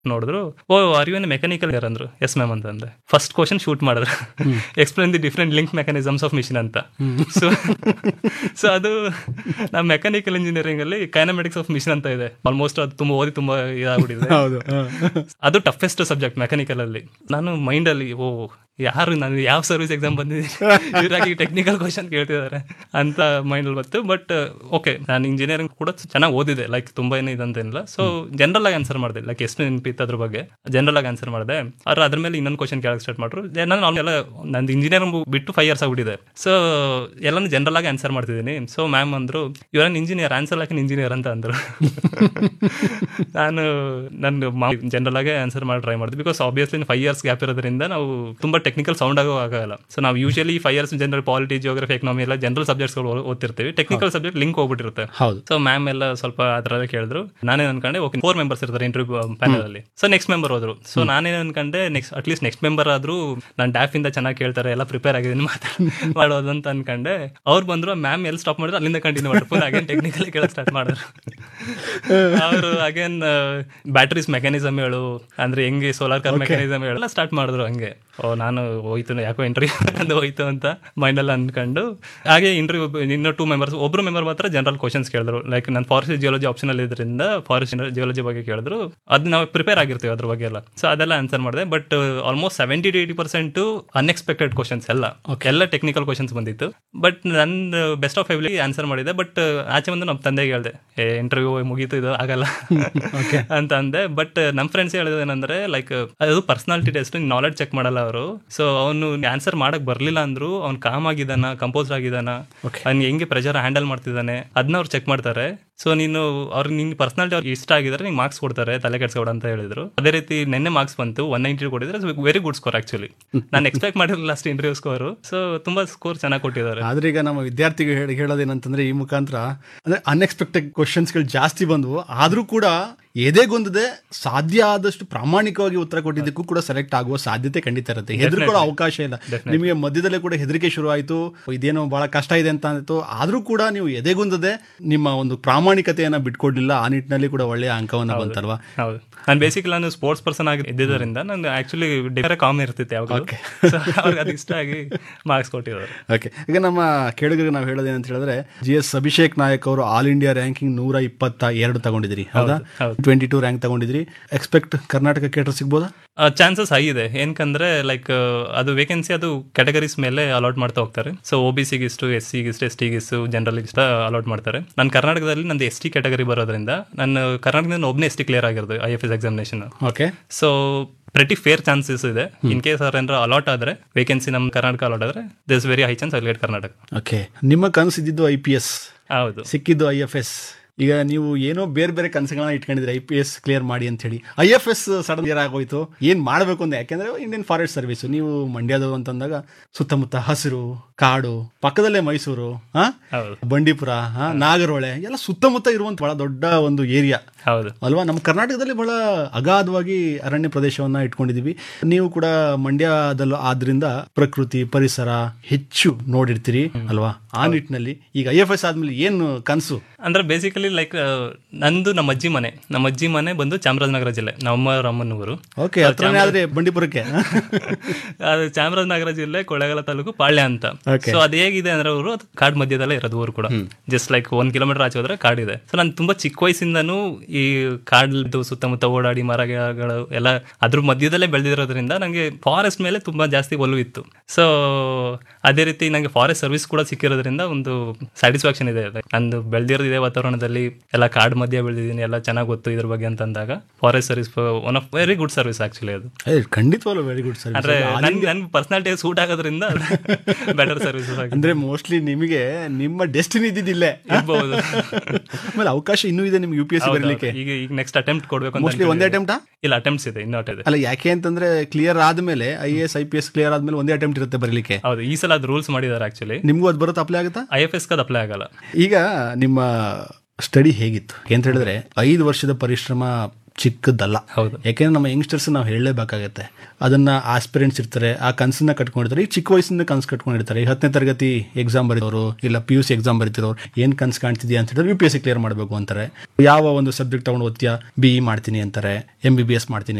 ನೋಡಿದ್ರು ಓ ಅರಿವನ್ ಮೆಕ್ಯಾನಿಕಲ್ ಇಯರ್ ಅಂದ್ರು ಎಸ್ ಮ್ಯಾಮ್ ಅಂತ ಅಂದೆ ಫಸ್ಟ್ ಕ್ವಶನ್ ಶೂಟ್ ಮಾಡಿದ್ರು explain the different link mechanisms of machine ಅಂತ ಸೊ ಸೊ ಅದು ನಮ್ಮ ಮೆಕ್ಯಾನಿಕಲ್ ಇಂಜಿನಿಯರಿಂಗ್ ಅಲ್ಲಿ ಕೈನಮೆಟಿಕ್ಸ್ ಆಫ್ ಮಿಷಿನ್ ಅಂತ ಇದೆ ಆಲ್ಮೋಸ್ಟ್ ಅದು ತುಂಬಾ ಓದಿ ತುಂಬಾ ಇದಾಗ್ಬಿಟ್ಟಿದೆ ಹೌದು ಅದು ಟಫೆಸ್ಟ್ ಸಬ್ಜೆಕ್ಟ್ ಮೆಕ್ಯಾನಿಕಲ್ ಅಲ್ಲಿ ನಾನು ಮೈಂಡ್ ಅಲ್ಲಿ ಓ ಯಾರು ನಾನು ಯಾವ ಸರ್ವಿಸ್ ಎಕ್ಸಾಮ್ ಬಂದಿದ್ದೀನಿ ಇವರಾಗಿ ಟೆಕ್ನಿಕಲ್ ಕ್ವಶನ್ ಕೇಳ್ತಿದ್ದಾರೆ ಅಂತ ಮೈಂಡ್ ಅಲ್ಲಿ ಬಂತು ಬಟ್ ಓಕೆ ನಾನು ಇಂಜಿನಿಯರಿಂಗ್ ಕೂಡ ಚೆನ್ನಾಗಿ ಓದಿದೆ ಲೈಕ್ ತುಂಬಾ ಏನು ಇದಂತೇನಿಲ್ಲ ಸೊ ಜನರಲ್ ಆಗಿ ಆನ್ಸರ್ ಮಾಡಿದೆ ಲೈಕ್ ಎಷ್ಟು ನೆನಪಿತ್ತು ಅದ್ರ ಬಗ್ಗೆ ಜನರಲ್ ಆಗಿ ಆನ್ಸರ್ ಮಾಡಿದೆ ಆದ್ರೆ ಅದ್ರ ಮೇಲೆ ಇನ್ನೊಂದು ಕ್ವಶನ್ ಕೇಳಕ್ ಸ್ಟಾರ್ಟ್ ಮಾಡ್ರು ನಾನು ಅವನ್ನೆಲ್ಲ ನಂದು ಇಂಜಿನಿಯರಿಂಗ್ ಬಿಟ್ಟು ಫೈವ್ ಇಯರ್ಸ್ ಆಗ್ಬಿಟ್ಟಿದೆ ಸೊ ಎಲ್ಲಾನು ಜನರಲ್ ಆಗಿ ಆನ್ಸರ್ ಮಾಡ್ತಿದ್ದೀನಿ ಸೊ ಮ್ಯಾಮ್ ಅಂದ್ರು ಇವರನ್ ಇಂಜಿನಿಯರ್ ಆನ್ಸರ್ ಲಾಕ್ ಇಂಜಿನಿಯರ್ ಅಂತ ಅಂದ್ರು ನಾನು ನನ್ನ ಜನರಲ್ ಆಗಿ ಆನ್ಸರ್ ಮಾಡಿ ಟ್ರೈ ಮಾಡಿದೆ because obviously five years gap ಇರೋದ್ರಿಂದ ನಾವು ತುಂಬಾ ಟೆಕ್ನಿಕಲ್ ಸೌಂಡ್ ಆಗೋ ಆಗಲ್ಲ ಸೊ ನಾವು usually five years general polity geography economy ಎಲ್ಲ ಜನರಲ್ ಸಬ್ಜೆಕ್ಟ್ಸ್ಗಳು ಓದ್ತಿರ್ತೀವಿ ಟೆಕ್ನಿಕಲ್ ಸಬ್ಜೆಕ್ಟ್ ಲಿಂಕ್ ಹೋಗ್ಬಿಟ್ಟಿರುತ್ತೆ ಹೌದು ಸೊ ಮ್ಯಾಮ್ ಎಲ್ಲ ಸ್ವಲ್ಪ ಅದರಲ್ಲೇ ಕೇಳಿದ್ರು ನಾನೇನ್ ಅನ್ಕೊಂಡೆ ಓಕೆ ಫೋರ್ ಮೆಂಬರ್ಸ್ ಇರ್ತಾರೆ ಇಂಟರ್ವ್ಯೂ ಪ್ಯಾನಲ್ ಅಲ್ಲಿ ಸೊ ನೆಕ್ಸ್ಟ್ ಮೆಂಬರ್ ಹೋದ್ರು ಸೊ ನಾನೇನ್ ಅನ್ಕೊಂಡೆ ನೆಕ್ಸ್ಟ್ ಅಟ್ಲೀಸ್ಟ್ ನೆಕ್ಸ್ಟ್ ಮೆಂಬರ್ ಆದ್ರೂ ನಾನು ಡ್ಯಾಫ್ ಇಂದ ಚೆನ್ನಾಗಿ ಕೇಳ್ತಾರೆ ಎಲ್ಲ ಪ್ರಿಪೇರ್ ಆಗಿದ್ದೀನಿ ಮಾತಾಡ ಮಾಡೋದು ಅಂತ ಅನ್ಕೊಂಡೆ ಅವ್ರು ಬಂದ್ರು ಮ್ಯಾಮ್ ಎಲ್ಲಿ ಸ್ಟಾಪ್ ಮಾಡಿದ್ರು ಅಲ್ಲಿಂದ ಕಂಟಿನ್ಯೂ ಮಾಡಿದ್ರು ಪುನಃ ಅಗೇನ್ ಟೆಕ್ನಿಕಲ್ ಕೇಳಕ್ ಸ್ಟಾರ್ಟ್ ಮಾಡಿದ್ರು ಅವರು ಅಗೇನ್ ಬ್ಯಾಟ್ರೀಸ್ ಮೆಕ್ಯಾನಿಸಮ್ ಹೇಳು ಅಂದ್ರೆ ಹೆಂಗೆ ಸೋಲಾರ್ ಕಾರ್ ಮೆಕ್ಯಾನಿಸಮ್ ಹೇಳು ಎಲ್ಲ ಸ್ಟಾರ್ಟ್ ಮಾಡಿದ್ರು ಹಂಗೆ ಓ ನಾನು ಹೋಯ್ತು ಯಾಕೋ ಇಂಟರ್ವ್ಯೂ ಅಂತ ಹೋಯ್ತು ಅಂತ ಮೈಂಡ್ ಅಲ್ಲಿ ಅನ್ಕೊಂಡು ಹಾಗೆ ಇಂಟರ್ವ್ಯೂ ಇನ್ನೂ ಟೂ ಮೆಂಬರ್ಸ್ ಒಬ್ರು ಮೆಂಬರ್ ಮಾತ್ರ ಜನರಲ್ ಕ್ವಶನ್ಸ್ ಕೇಳಿದ್ರು ಲೈಕ್ ನಾನು ಫಾರೆಸ್ಟ್ ಜಿಯಾಲಜಿ ಆಪ್ಷನ್ ಅಲ್ಲಿ ಇದ್ರಿಂದ ಫಾರೆಸ್ಟ್ ಜಿಯಾಲಜಿ ಬಗ್ಗೆ ಕೇಳಿದ್ರು ಅದು ನಾವು ಪ್ರಿಪೇರ್ ಆಗಿರ್ತೀವಿ ಅದ್ರ ಬಗ್ಗೆ ಎಲ್ಲ ಸೊ ಅದೆಲ್ಲ ಆನ್ಸರ್ ಮಾಡಿದೆ but almost seventy to eighty percent unexpected questions ಎಲ್ಲ ಎಲ್ಲ ಟೆಕ್ನಿಕಲ್ ಕ್ವಶನ್ಸ್ ಬಂದಿತ್ತು ಬಟ್ ನನ್ನ ಬೆಸ್ಟ್ ಆಫ್ ಫೈವ್ಲಿ ಆನ್ಸರ್ ಮಾಡಿದೆ ಬಟ್ ಆಚೆ ಬಂದು ನಮ್ಮ ತಂದೆಗೆ ಹೇಳಿದೆ ಇಂಟರ್ವ್ಯೂ ಮುಗೀತು ಇದು ಆಗಲ್ಲ ಅಂತ ಅಂದೆ ಬಟ್ ನಮ್ಮ ಫ್ರೆಂಡ್ಸ್ ಹೇಳೋದೇನಂದ್ರೆ ಲೈಕ್ ಅದು ಪರ್ಸನಾಲಿಟಿ ಟೆಸ್ಟ್ ನಾಲೆಡ್ಜ್ ಚೆಕ್ ಮಾಡಲ್ಲ ಅವರು ಸೊ ಅವನು ಆನ್ಸರ್ ಮಾಡಕ್ ಬರ್ಲಿಲ್ಲ ಅಂದ್ರು ಅವ್ನು ಕಾಮ್ ಆಗಿದಾನ ಕಂಪೋಸ್ ಆಗಿದಾನ ಅವ್ನು ಹೆಂಗೆ ಪ್ರೆಷರ್ ಹ್ಯಾಂಡಲ್ ಮಾಡ್ತಿದ್ದಾನೆ ಅದನ್ನ ಅವ್ರು ಚೆಕ್ ಮಾಡ್ತಾರೆ ಸೊ ನೀನು ಅವ್ರ ನಿನ್ ಪರ್ಸನಾಲಿಟಿ ಅವ್ರಿಗೆ ಇಷ್ಟ ಆಗಿದ್ರೆ ನಿಂಗೆ ಮಾರ್ಕ್ಸ್ ಕೊಡ್ತಾರೆ ತಲೆ ಕೆಡ್ಸ್ಕೊಡ ಅಂತ ಹೇಳಿದ್ರು ಅದೇ ರೀತಿ ನಿನ್ನೆ ಮಾರ್ಕ್ಸ್ ಬಂತು ಒನ್ ನೈಂಟಿ ಕೊಟ್ಟಿದ್ರೆ ವೆರಿ ಗುಡ್ ಸ್ಕೋರ್ ಆಕ್ಚುಲಿ ನಾನು ಎಕ್ಸ್ಪೆಕ್ಟ್ ಮಾಡಿರಲಿಲ್ಲ ಅಷ್ಟು ಇಂಟರ್ವ್ಯೂ ಸ್ಕೋರ್ ಸೊ ತುಂಬಾ ಸ್ಕೋರ್ ಚೆನ್ನಾಗಿ ಕೊಟ್ಟಿದ್ದಾರೆ ಆದ್ರೆ ಈಗ ನಮ್ಮ ವಿದ್ಯಾರ್ಥಿಗಳು ಹೇಳಿ ಹೇಳೋದೇನಂತಂದ್ರೆ ಈ ಮುಖಾಂತರ ಅಂದ್ರೆ ಅನ್ಎಕ್ಸ್ಪೆಕ್ಟೆಡ್ ಕ್ವಶನ್ಸ್ಗಳು ಜಾಸ್ತಿ ಬಂದವು ಆದ್ರೂ ಕೂಡ ಎದೆಗೊಂದದೆ ಸಾಧ್ಯ ಆದಷ್ಟು ಪ್ರಾಮಾಣಿಕವಾಗಿ ಉತ್ತರ ಕೊಟ್ಟಿದ್ದಕ್ಕೂ ಕೂಡ ಸೆಲೆಕ್ಟ್ ಆಗುವ ಸಾಧ್ಯತೆ ಖಂಡಿತ ಇರುತ್ತೆ ಹೆದರ್ಕೊಳ್ಳೋ ಅವಕಾಶ ಇಲ್ಲ ನಿಮಗೆ ಮಧ್ಯದಲ್ಲೇ ಕೂಡ ಹೆದರಿಕೆ ಶುರು ಆಯ್ತು ಇದೇನೋ ಬಹಳ ಕಷ್ಟ ಇದೆ ಅಂತ ಅಂದಿತ್ತು ಆದ್ರೂ ಕೂಡ ನೀವು ಎದೆಗುಂದದೆ ನಿಮ್ಮ ಒಂದು ಪ್ರಾಮಾಣಿಕತೆಯನ್ನ ಬಿಟ್ಕೊಡ್ಲಿಲ್ಲ ಆ ನಿಟ್ಟಿನಲ್ಲಿ ಕೂಡ ಒಳ್ಳೆಯ ಅಂಕವನ್ನ ಬಂತಲ್ವಾ ಹೌದು ನಾನು ಬೇಸಿಕಲಿ ನಾನು ಸ್ಪೋರ್ಟ್ಸ್ ಪರ್ಸನ್ ಆಗಿ ಇದ್ದಿದ್ದರಿಂದ ನಾನು ಆಕ್ಚುಲಿ ಡಿಫರ್ ಕಾಮ್ ಇರ್ತಿತ್ತು ಯಾವಾಗಲೂ ಸೊ ಅವ್ರಿಗೆ ಅದು ಇಷ್ಟ ಆಗಿ ಮಾರ್ಕ್ಸ್ ಕೊಟ್ಟಿದ್ದಾರೆ ಓಕೆ ಈಗ ನಮ್ಮ ಕೇಳುಗರಿಗೆ ನಾವು ಹೇಳೋದೇನಂತ ಹೇಳಿದ್ರೆ ಜಿ ಎಸ್ ಅಭಿಷೇಕ್ ನಾಯಕ್ ಅವರು ಆಲ್ ಇಂಡಿಯಾ ರ್ಯಾಂಕಿಂಗ್ ನೂರ ಇಪ್ಪತ್ತ ಎರಡು ತಗೊಂಡಿದ್ರಿ ಹೌದಾ ಟ್ವೆಂಟಿ ಟೂ ರ್ಯಾಂಕ್ ತಗೊಂಡಿದ್ರಿ ಎಕ್ಸ್ಪೆಕ್ಟ್ ಕರ್ನಾಟಕ ಕೇಟರ್ ಸಿಗ್ಬೋದಾ ಚಾನ್ಸಸ್ ಹೈ ಇದೆ ಏನಕಂದ್ರೆ ಲೈಕ್ ಅದು ವೇಕೆನ್ಸಿ ಅದು ಕ್ಯಾಟಗರೀಸ್ ಮೇಲೆ ಅಲಾಟ್ ಮಾಡ್ತಾ ಹೋಗ್ತಾರೆ ಸೊ ಒ ಬಿ ಸಿಗಿಷ್ಟು ಎಸ್ ಸಿಗಿಷ್ಟು ಎಸ್ ಟಿಗಿಷ್ಟು ಜನರಲ್ ಇಷ್ಟ ಅಲಾಟ್ ಮಾಡ್ತಾರೆ ನಾನು ಕರ್ನಾಟಕದಲ್ಲಿ ನಂದು ಎಸ್ ಟಿ ಕ್ಯಾಟಗರಿ ಬರೋದ್ರಿಂದ ನಾನು ಕರ್ನಾಟಕದಿಂದ ಒಬ್ಬನೇ ಎಸ್ ಟಿ ಕ್ಲಿಯರ್ ಆಗಿರೋದು I F S examination okay so pretty fair chances ಇದೆ ಇನ್ ಕೇಸ್ ಅವ್ರ ಏನಾರ ಅಲಾಟ್ ಆದ್ರೆ ವೇಕೆನ್ಸಿ ನಮ್ಮ ಕರ್ನಾಟಕ ಅಲಾಟ್ ಆದ್ರೆ this very high chance I Karnataka okay ನಿಮ್ಮ ಕನಸಿದ್ದು ಐ ಪಿ ಎಸ್ ಹೌದು ಸಿಕ್ಕಿದ್ದು ಐ ಎಫ್ ಎಸ್ ಈಗ ನೀವು ಏನೋ ಬೇರೆ ಬೇರೆ ಕನಸುಗಳನ್ನ ಇಟ್ಕೊಂಡಿದ್ರೆ ಐ ಪಿ ಎಸ್ ಕ್ಲಿಯರ್ ಮಾಡಿ ಅಂತ ಹೇಳಿ I F S sudden clear ಆಗೋಯ್ತು ಏನ್ ಮಾಡಬೇಕು ಅಂತ ಯಾಕೆಂದ್ರೆ ಇಂಡಿಯನ್ ಫಾರೆಸ್ಟ್ ಸರ್ವಿಸ್ ನೀವು ಮಂಡ್ಯದವರು ಅಂತಂದಾಗ ಸುತ್ತಮುತ್ತ ಹಸಿರು ಕಾಡು ಪಕ್ಕದಲ್ಲೇ ಮೈಸೂರು ಹಾ ಹೌದು ಬಂಡೀಪುರ ಹಾ ನಾಗರಹೊಳೆ ಎಲ್ಲ ಸುತ್ತಮುತ್ತ ಇರುವಂತ ಬಹಳ ದೊಡ್ಡ ಒಂದು ಏರಿಯಾ ಹೌದು ಅಲ್ವಾ ನಮ್ಮ ಕರ್ನಾಟಕದಲ್ಲಿ ಬಹಳ ಅಗಾಧವಾಗಿ ಅರಣ್ಯ ಪ್ರದೇಶವನ್ನ ಇಟ್ಕೊಂಡಿದೀವಿ ನೀವು ಕೂಡ ಮಂಡ್ಯದಲ್ಲೂ ಆದ್ರಿಂದ ಪ್ರಕೃತಿ ಪರಿಸರ ಹೆಚ್ಚು ನೋಡಿರ್ತೀರಿ ಅಲ್ವಾ ಆ ನಿಟ್ಟಿನಲ್ಲಿ ಈಗ ಐ ಎಫ್ ಎಸ್ ಆದ್ಮೇಲೆ ಏನು ಕನಸು ಅಂದ್ರೆ ಬೇಸಿಕಲಿ ಲೈಕ್ ನಂದು ನಮ್ಮ ಅಜ್ಜಿ ಮನೆ ನಮ್ಮ ಅಜ್ಜಿ ಮನೆ ಬಂದು ಚಾಮರಾಜನಗರ ಜಿಲ್ಲೆ ನಮ್ಮ ಅಮ್ಮನ ಊರು ಓಕೆ ಹತ್ರನೇ ಆದ್ರೆ ಬಂಡೀಪುರಕ್ಕೆ ಅದು ಚಾಮರಾಜನಗರ ಜಿಲ್ಲೆ ಕೊಳ್ಳೇಗಾಲ ತಾಲೂಕು ಪಾಳ್ಯ ಅಂತ ಸೊ ಅದು ಹೇಗಿದೆ ಅಂದ್ರೆ ಅವರು ಕಾಡ್ ಮಧ್ಯದಲ್ಲೇ ಇರೋದು ಊರು ಕೂಡ ಜಸ್ಟ್ ಲೈಕ್ ಒಂದ್ ಕಿಲೋಮೀಟರ್ ಆಚೆ ಹೋದ್ರೆ ಕಾಡಿದೆ ಸೊ ನಾನು ತುಂಬಾ ಚಿಕ್ಕ ವಯಸ್ಸಿಂದನೂ ಈ ಕಾಡ್ದು ಸುತ್ತಮುತ್ತ ಓಡಾಡಿ ಮರ ಗಿಡಗಳು ಎಲ್ಲ ಅದ್ರ ಮಧ್ಯದಲ್ಲೇ ಬೆಳೆದಿರೋದ್ರಿಂದ ನಂಗೆ ಫಾರೆಸ್ಟ್ ಮೇಲೆ ತುಂಬಾ ಜಾಸ್ತಿ ಒಲವು ಇತ್ತು ಸೊ ಅದೇ ರೀತಿ ನಂಗೆ ಫಾರೆಸ್ಟ್ ಸರ್ವಿಸ್ ಕೂಡ ಸಿಕ್ಕಿರೋದ್ರಿಂದ ಒಂದು ಸ್ಯಾಟಿಸ್ಫ್ಯಾಕ್ಷನ್ ಇದೆ ನಂದು ಬೆಳೆದಿರೋದಿದೆ ವಾತಾವರಣದಲ್ಲಿ ಎಲ್ಲ ಕಾಡ್ ಮಧ್ಯ ಬೆಳೆದಿದ್ದೀನಿ ಎಲ್ಲ ಚೆನ್ನಾಗಿ ಗೊತ್ತು ಇದ್ರ ಬಗ್ಗೆ ಅಂತ ಅಂದಾಗ forest service one of very good service actually ಅದು ಏ, ಖಂಡಿತವಾಗ್ಲೂ ವೆರಿ ಗುಡ್ ಸರ್ ಅಂದ್ರೆ ನನ್ ನನ್ ಪರ್ಸನಾಲಿಟಿ ಸೂಟ್ ಆಗೋದ್ರಿಂದ ಬೆಟರ್ ಸರ್ವಿಸಸ್ ಆಗಿ ಅಂದ್ರೆ ಮೋಸ್ಟ್ಲಿ ನಿಮಗೆ ನಿಮ್ಮ ಡೆಸ್ಟಿನಿ ಇದ್ದಿದ್ದಿಲ್ಲೇ ಇರ್ಬೋದು ಆಮೇಲೆ ಅವಕಾಶ ಇನ್ನೂ ಇದೆ ನಿಮ್ಗೆ ಯು ಪಿ ಎಸ್ ಸಿ ಬರಲಿಕ್ಕೆ ಈಗ ಈಗ ನೆಕ್ಸ್ಟ್ ಅಟೆಂಪ್ಟ್ ಕೊಡ್ಬೇಕು ಅಂತ ಮೋಸ್ಟ್ಲಿ ಒಂದೇ ಅನ್ಕೊಂಡಿದ್ದೀನಿ. ಅಟೆಂಪ್ಟಾ ಇಲ್ಲ ಅಟೆಂಪ್ಟ್ಸ್ ಇದೆ ಇನ್ನೂ ಇದೆ ಅಲ್ಲ ಯಾಕೆ ಅಂತಂದ್ರೆ ಕ್ಲಿಯರ್ ಆದ್ಮೇಲೆ I S I P S clear ಆದ್ಮೇಲೆ ಒಂದೇ ಅಟೆಂಪ್ಟ್ ಇರುತ್ತೆ ಬರಲಿಕ್ಕೆ ಹೌದು ಈ ಸಲ ಅದು ರೂಲ್ಸ್ ಮಾಡಿದ್ದಾರೆ ಆಕ್ಚುಲಿ ನಿಮ್ಗೂ ಅದು ಬರುತ್ತೆ ಅಪ್ಲೈ ಆಗುತ್ತಾ ಐ ಎಫ್ ಎಸ್ ಕದ್ ಅಪ್ಲೈ ಆಗಲ್ಲ ಈಗ ನಿಮ್ಮ ಸ್ಟಡಿ ಹೇಗಿತ್ತು ಅಂತ ಹೇಳಿದ್ರೆ ಐದು ವರ್ಷದ ಪರಿಶ್ರಮ ಚಿಕ್ಕದಲ್ಲ ಹೌದು ಯಾಕೆಂದ್ರೆ ನಮ್ಮ ಯಂಗ್ಸ್ಟರ್ಸ್ ನಾವು ಹೇಳಲೇಬೇಕಾಗತ್ತೆ ಅದನ್ನ ಆಸ್ಪಿರೆಂಟ್ಸ್ ಇರ್ತಾರೆ ಆ ಕನಸನ್ನ ಕಟ್ಕೊಂಡಿರ್ತಾರೆ ಈ ಚಿಕ್ಕ ವಯಸ್ಸಿಂದ ಕನಸು ಕಟ್ಕೊಂಡಿರ್ತಾರೆ ಈ ಹತ್ತನೇ ತರಗತಿ ಎಕ್ಸಾಮ್ ಬರೀರೋರು ಇಲ್ಲ ಪಿ ಯು ಸಿ ಎಕ್ಸಾಮ್ ಬರೀತಿರೋರು ಏನ್ ಕನಸು ಕಾಣ್ತಿದ್ಯಾ ಅಂತ ಹೇಳಿದ್ರೆ U P S C clear ಮಾಡಬೇಕು ಅಂತಾರೆ ಯಾವ ಒಂದು ಸಬ್ಜೆಕ್ಟ್ ತಗೊಂಡು ಓದ್ತೀಯಾ ಬಿ ಇ ಮಾಡ್ತೀನಿ ಅಂತಾರೆ ಎಂ ಬಿ ಬಿ ಎಸ್ ಮಾಡ್ತೀನಿ